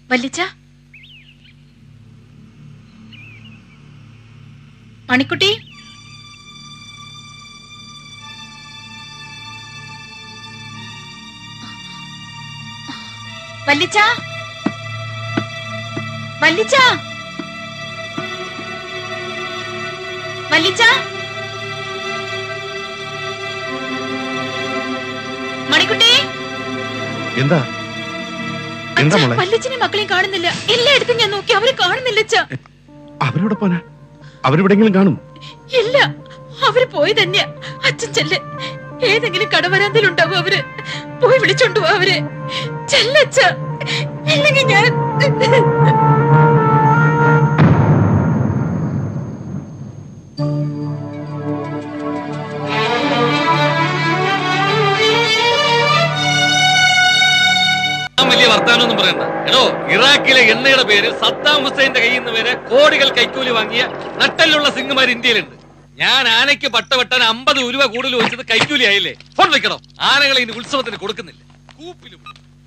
വല്ലിച്ച മണിക്കുട്ടി വല്ലിച്ച വല്ലിച്ച വല്ലിച്ച മണിക്കുട്ടി എന്താ എന്താ മോളെ വല്ലിച്ചനെ മക്കളെയും കാണുന്നില്ല എല്ലായിടത്തും ഞാൻ നോക്കി അവരെ കാണുന്നില്ല അച്ഛാ അവരോടെ പോനാ അവരെവിടെങ്കിലും കാണും ഇല്ല അവര് പോയി തന്നെയാ അച്ഛൻ ചെല്ല് ഏതെങ്കിലും കടവരാന്തയിലുണ്ടാവും അവര് പോയി വിളിച്ചോണ്ടു പോ അവര് ചെല്ലച്ച ഇല്ലെങ്കിൽ ഞാൻ ഞാൻ വലിയ വർത്താനൊന്നും പറയണ്ട എടോ ഇറാഖിലെ എണ്ണയുടെ പേരിൽ സദ്ദാം ഹുസൈന്റെ കയ്യിൽ നിന്ന് വരെ കോടികൾ കൈക്കൂലി വാങ്ങിയ നട്ടലുള്ള സിംഗുമാർ ഇന്ത്യയിലുണ്ട് ഞാൻ ആനയ്ക്ക് പട്ട വെട്ടാൻ അമ്പത് രൂപ കൂടുതൽ വെച്ചത് കൈക്കൂലി ആയില്ലേ ഫോൺ വെക്കണോ ആനകളെ ഇനി ഉത്സവത്തിന് കൊടുക്കുന്നില്ല കൂപ്പിലും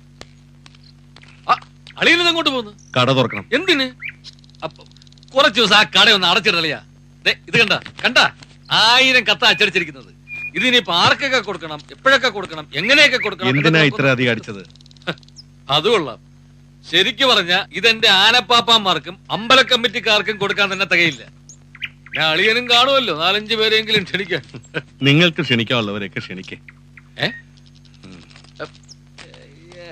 അളിയനത് അങ്ങോട്ട് പോകുന്നു കട തുറക്കണം എന്തിന് അപ്പൊ കുറച്ച് ദിവസം ആ കട ഒന്ന് അടച്ചിടലിയാ ദേ ഇത് കണ്ട കണ്ട ആയിരം കത്ത അച്ചടിച്ചിരിക്കുന്നത് ഇതിനിപ്പോ ആർക്കൊക്കെ കൊടുക്കണം എപ്പോഴൊക്കെ കൊടുക്കണം എങ്ങനെയൊക്കെ കൊടുക്കണം എന്തിനാ ഇതൊക്കെ ഇത്ര അധികം അടിച്ചത് അത് കൊള്ളാം ശരിക്കു പറഞ്ഞ ഇതെന്റെ ആനപ്പാപ്പാന്മാർക്കും അമ്പല കമ്മിറ്റിക്കാർക്കും കൊടുക്കാൻ തന്നെ തികയില്ല ഞാൻ അളിയനും കാണുമല്ലോ നാലഞ്ച് പേരെങ്കിലും ക്ഷണിക്കാൻ നിങ്ങൾക്ക് ക്ഷണിക്കാനുള്ളവരെയൊക്കെ ക്ഷണിക്കേ ഏ? ഉം. അപ്പ്. ഏ.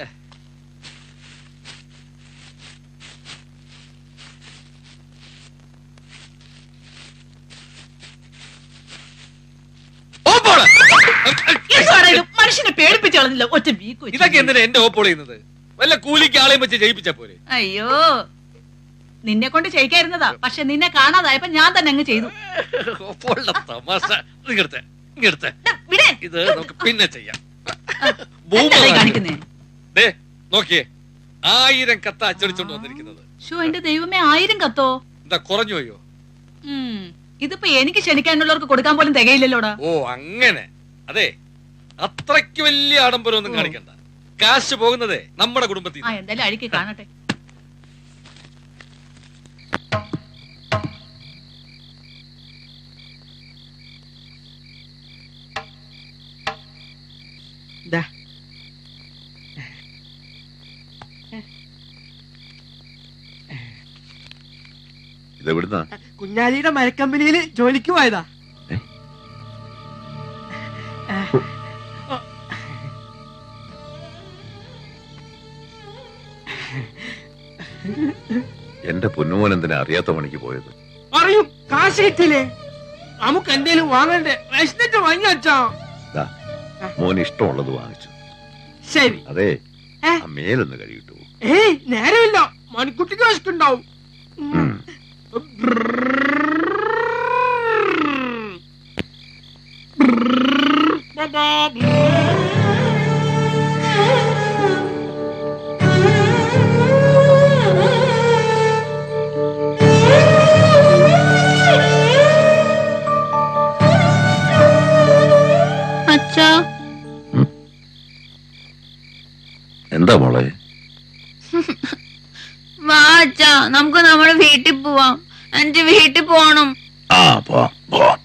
ഓ, പോടാ. എന്താണ് ഇത്? മനുഷ്യനെ പേടിപ്പിച്ചു കളഞ്ഞില്ല ഒറ്റ വീക്ക് വെച്ച്. ഇതൊക്കെ എന്തിനാ എന്റെ ഓപ്പോൾ ചെയ്യുന്നത് വല്ല കൂലിക്ക് ആളെയും വെച്ച് ജയിപ്പിച്ച പോരെ അയ്യോ നിന്നെ കൊണ്ട് ചെയ്യിക്കായിരുന്നതാ പക്ഷെ നിന്നെ കാണാതായപ്പോ ഞാൻ തന്നെ അങ്ങ് ചെയ്തു ഓപ്പോളുടെ തമാശ ഇങ്ങടുത്തെ ഇങ്ങടുത്തെ ഡാ, വിടേ. ഇത് നമുക്ക് പിന്നെ ചെയ്യാം എന്താ ഈ കാണിക്കുന്നേ ദേ നോക്കിയേ ആയിരം കത്ത അച്ചടിച്ചോണ്ട് വന്നിരിക്കുന്നത് ഷോ എന്റെ ദൈവമേ ആയിരം കത്തോ എന്താ കുറഞ്ഞു പോയോ ഉം. ഇതിപ്പോ എനിക്ക് ക്ഷണിക്കാനുള്ളവർക്ക് കൊടുക്കാൻ പോലും തികയില്ലല്ലോടാ ഓ അങ്ങനെ അതെ അത്രയ്ക്ക് വലിയ ആഡംബരം ഒന്നും കാണിക്കണ്ട കാശ് പോകുന്നതേ നമ്മുടെ കുടുംബത്തിൽ ആ എന്തായാലും അഴിക്ക് കാണട്ടെ ദാ. ഇതെവിടുന്നാ കുഞ്ഞാലിയുടെ മരക്കമ്പനിയിൽ ജോലിക്ക് പോയതാ എന്റെ പൊന്നുമോൻ എന്തിനാ അറിയാത്ത പണിക്ക് പോയത് പറയും കാശ് കിട്ടില്ലേ നമുക്ക് എന്തേലും വാങ്ങണ്ടേ വിശന്നിട്ട് വാങ്ങി വെച്ചോ ദാ, മോന് ഇഷ്ടമുള്ളത് വാങ്ങിച്ചു ശരി അതെ ഏ? ആ മേലൊന്ന് കഴിയിട്ടു ഏയ് നേരമില്ല മണിക്കുട്ടിക്ക് വിശക്കുണ്ടാവും ഉം. അച്ഛാ എന്താ മോളെ വാ അച്ഛാ നമുക്ക് നമ്മുടെ വീട്ടിൽ പോവാം എന്റെ വീട്ടിൽ പോണം ആ പോവാം പോവാം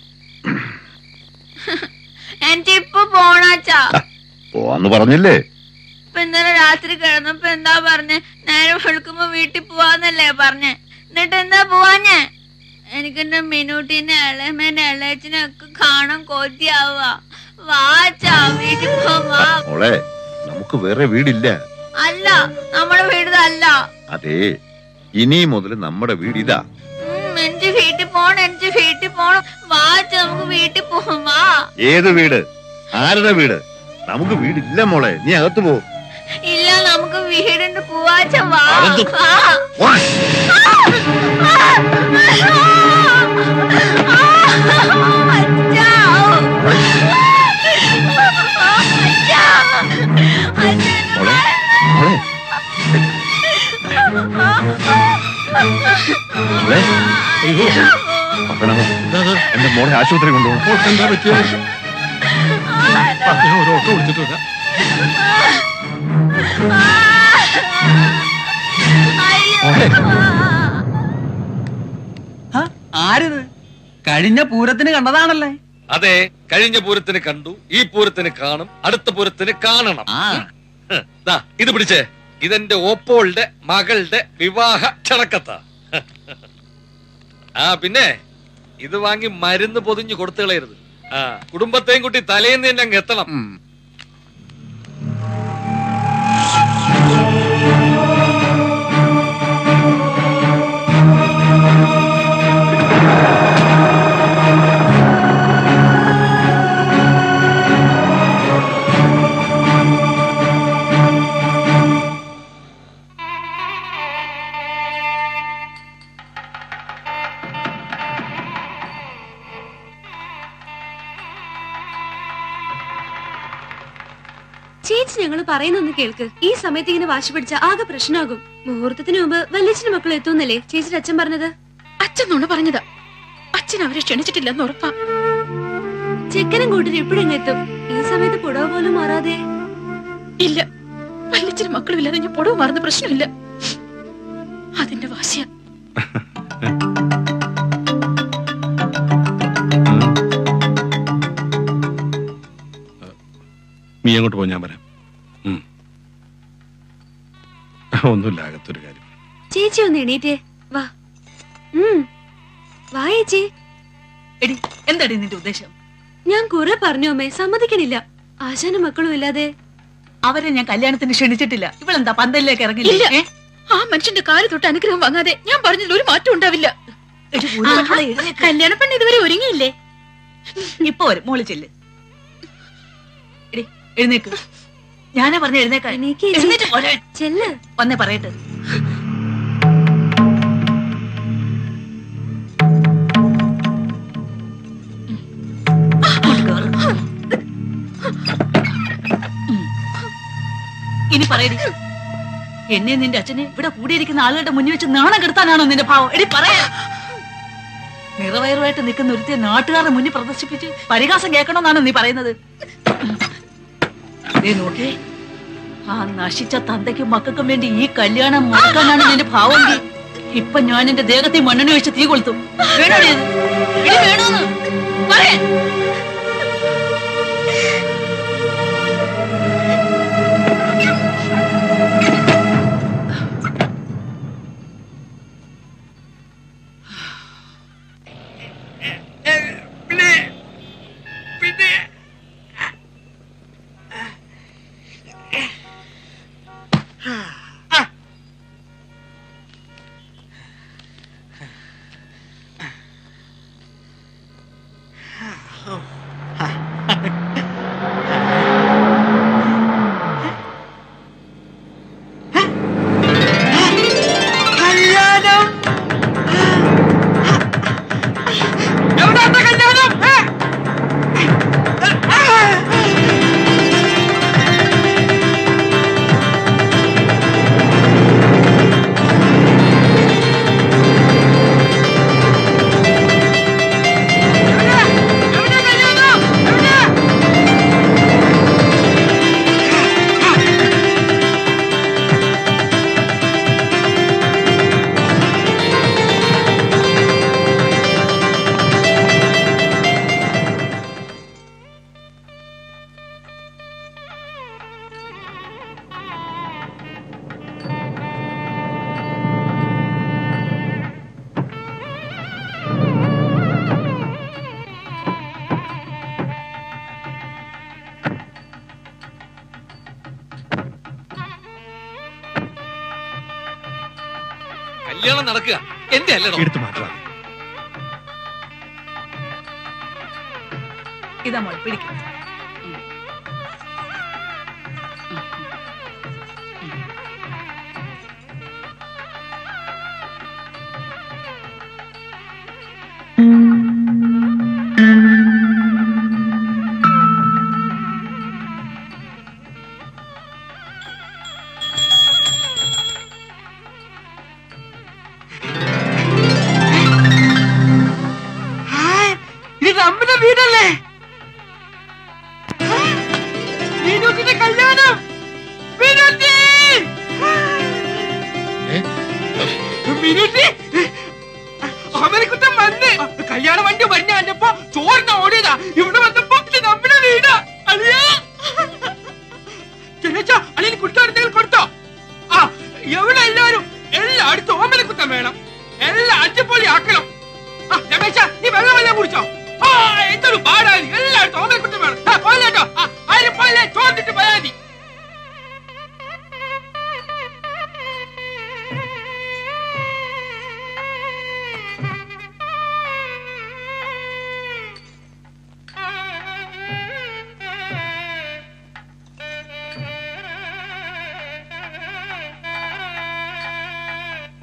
എന്റെ ഇപ്പൊ പോണച്ചാ പോവാന്ന് പറഞ്ഞില്ലേ ഇപ്പൊ ഇന്നലെ രാത്രി കിടന്നപ്പോ എന്താ പറഞ്ഞേ നേരെ വെളുക്കുമ്പോ വീട്ടിൽ പോവാന്നല്ലേ പറഞ്ഞേ എന്നിട്ട് എന്താ പോവാഞ്ഞേ എനിക്കെന്റെ മിനൂട്ടിനെ ഇളയമേന്റെ ഇളയച്ചിനെ ഒക്കെ കാണാൻ കൊതിയാവുക വാച്ചാ വീട്ടിൽ പോവാ മോളെ നമുക്ക് വേറെ വീടില്ല അല്ല നമ്മുടെ വീട് അല്ല അതെ ഇനി മുതൽ നമ്മുടെ വീട് ഇതാ ഉം, എനിക്ക് വീട്ടിൽ പോണം എനിക്ക് വീട്ടിൽ പോണം വാച്ച നമുക്ക് വീട്ടിൽ പോവാം വാ ഏത് വീട് ആരുടെ വീട് നമുക്ക് വീടില്ല മോളെ നീ അകത്ത് പോ ഇല്ല നമുക്ക് വീടുണ്ട് പോവാച്ച വാ അകത്ത് വാ. പോ. അച്ഛാ. അച്ഛാ. മോളെ മോളെ മോളെ അയ്യോ പപ്പനോ എന്റെ മോളെ ആശുപത്രി കൊണ്ടുപോകണം എന്താ പറ്റിയത് ഒരു ഓട്ടോ വിളിച്ചിട്ട് വരാം ആ ആരിത് കഴിഞ്ഞ പൂരത്തിന് കണ്ടതാണല്ലേ അതെ കഴിഞ്ഞ പൂരത്തിന് കണ്ടു ഈ പൂരത്തിന് കാണും അടുത്ത പൂരത്തിന് കാണണം ആ ഹ്, ദാ ഇത് പിടിച്ചേ ഇതെന്റെ ഓപ്പോളുടെ മകളുടെ വിവാഹ ക്ഷണക്കത്ത ആ പിന്നെ ഇത് വാങ്ങി മരുന്ന് പൊതിഞ്ഞു കൊടുത്തു കളയരുത് ആ കുടുംബത്തെയും കുട്ടി തലേന്ന് തന്നെ അങ്ങ് എത്തണം ഉം. ചേച്ചി ഞങ്ങൾ പറയുന്നൊന്ന് കേൾക്ക് ഈ സമയത്ത് ഇങ്ങനെ വാശി പിടിച്ച ആകെ പ്രശ്നമാകും മുഹൂർത്തത്തിന് മുമ്പ് വല്യച്ഛന് മക്കൾ എത്തുന്നല്ലേ ചേച്ചിയുടെ അച്ഛൻ പറഞ്ഞത് അച്ഛൻ നുണ പറഞ്ഞതാ അച്ഛൻ അവരെ ക്ഷണിച്ചിട്ടില്ലെന്ന് ഉറപ്പാ ചെക്കനും കൂട്ടിന് ഇപ്പോഴെങ്ങ് എത്തും ഈ സമയത്ത് പുടവ പോലും മാറാതെ ഇല്ല വല്യച്ഛന് മക്കളുമില്ലാതെ ഞാൻ പൊടവ് മാറുന്ന പ്രശ്നമില്ല അതിന്റെ വാശിയ നീ അങ്ങോട്ട് പോ ഞാൻ വരാം ഉം. ഒന്നുമില്ല അകത്തൊരു കാര്യം ചേച്ചി ഒന്ന് എണീറ്റേ വാ ഉം വാ ചേച്ചി എടി എന്താടി നിന്റെ ഉദ്ദേശം ഞാൻ കുറെ പറഞ്ഞു അമ്മേ സമ്മതിക്കണില്ല ആശാനും മക്കളും ഇല്ലാതെ അവരെ ഞാൻ കല്യാണത്തിന് ക്ഷണിച്ചിട്ടില്ല ഇവളെന്താ പന്തലിലേക്ക് ഇല്ല. ഇറങ്ങില്ല ഏ? ആ മനുഷ്യന്റെ കാല് തൊട്ട് അനുഗ്രഹം വാങ്ങാതെ ഞാൻ പറഞ്ഞതിൽ ഒരു മാറ്റം ഉണ്ടാവില്ല എടി, ഒരു മക്കളെ എഴുന്നേക്ക്. കല്യാണ പെണ്ണ് ഇതുവരെ ഒരുങ്ങിയില്ലേ ഇപ്പൊ വരും മോളി ചെല്ല് എടി എഴുന്നേക്ക് ഞാനാ പറഞ്ഞ എഴുന്നേക്കാൻ എണീക്ക് ചേച്ചി. എഴുന്നേറ്റ് പോരെ. ചെല്ല് വന്നേ പറയട്ടെ അങ്ങോട്ട് കേറ്. ഉം. ഇനി പറയടി എന്നെ നിന്റെ അച്ഛനെ ഇവിടെ കൂടിയിരിക്കുന്ന ആളുകളുടെ മുന്നിൽ വെച്ച് നാണം കെടുത്താനാണോ നിന്റെ ഭാവം എടി പറയാ നിറവയറുമായിട്ട് നിൽക്കുന്ന ഒരുത്തെ നാട്ടുകാരുടെ മുന്നിൽ പ്രദർശിപ്പിച്ച് പരിഹാസം കേൾക്കണമെന്നാണോ നീ പറയുന്നത് ദേ നോക്കേ ആ നശിച്ച തന്തയ്ക്കും മക്കൾക്കും വേണ്ടി ഈ കല്യാണം മുടക്കാനാണ് നിന്റെ ഭാവമെങ്കിൽ ഇപ്പൊ ഞാൻ എന്റെ ദേഹത്തെ മണ്ണെണ്ണ വെച്ച് തീ കൊളുത്തും വേണോടി ഇത്? എടി വേണോന്ന് പറയാൻ കല്യാണം എവിടെ കല്യാണം ഏ? എവിടെ കല്യാണം എവിടെ കല്യാണം നടക്കുക എന്റെ അല്ലടോ എടുത്തു മാറ്റാം ഇതാ മോൾ പിടിക്കും ഇത് നമ്മുടെ വീടല്ലേ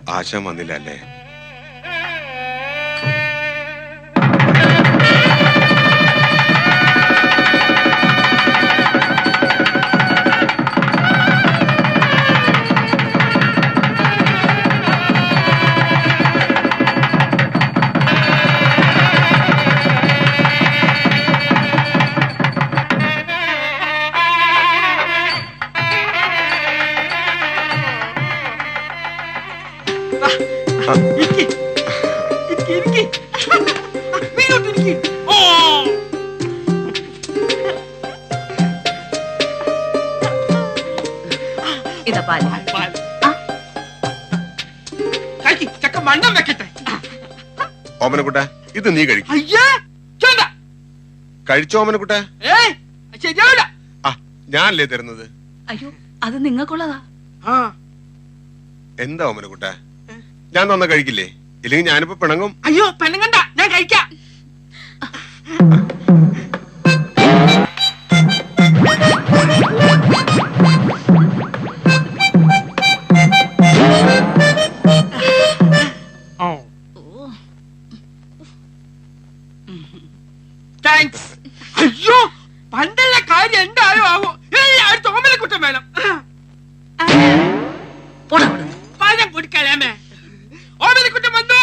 ആശ വന്നില്ല അല്ലേ ഇരിക്ക്. ഇരിക്ക്, ഇരിക്ക്. ഇങ്ങോട്ട് ഇരിക്ക്. ഓ ഇതാ പാല് പാൽ. കഴിക്ക്, ചക്ക മണ്ണം വെക്കട്ടെ ഓമനക്കുട്ട ഇത് നീ കഴിക്കും അയ്യേ ചോണ്ട കഴിച്ചോ ഓമനക്കുട്ട ഏയ് അത് ശരിയാവില്ല ആ ഞാനല്ലേ തരുന്നത് അയ്യോ അത് നിങ്ങൾക്കുള്ളതാ ആ എന്താ ഓമനക്കുട്ട ഞാൻ തന്ന കഴിക്കില്ലേ ഇല്ലെങ്കിൽ ഞാനിപ്പോ പിണങ്ങും അയ്യോ പെണ്ണുങ്ങണ്ട ഞാൻ കഴിക്കാം താങ്ക്സ് അയ്യോ പണ്ടുള്ള കാര്യം എന്തായോ ആവോ ഏയ് തോമല കുറ്റം വേണം പോടാ അവിടുന്ന്. പഴം പൊടിക്കലാമേ ഓമല കുറ്റം വന്നു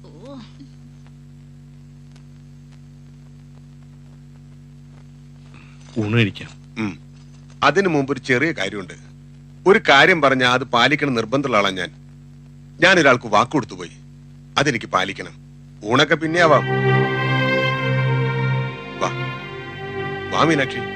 ഊണ് കഴിക്കാം ഉം. അതിനു മുമ്പ് ഒരു ചെറിയ കാര്യമുണ്ട് ഒരു കാര്യം പറഞ്ഞാൽ അത് പാലിക്കണം നിർബന്ധമുള്ള ആളാ ഞാൻ ഞാൻ ഒരാൾക്ക് വാക്ക് കൊടുത്തു പോയി അതെനിക്ക് പാലിക്കണം ഊണൊക്കെ പിന്നെ ആവാം വാ വാ മീനാക്ഷി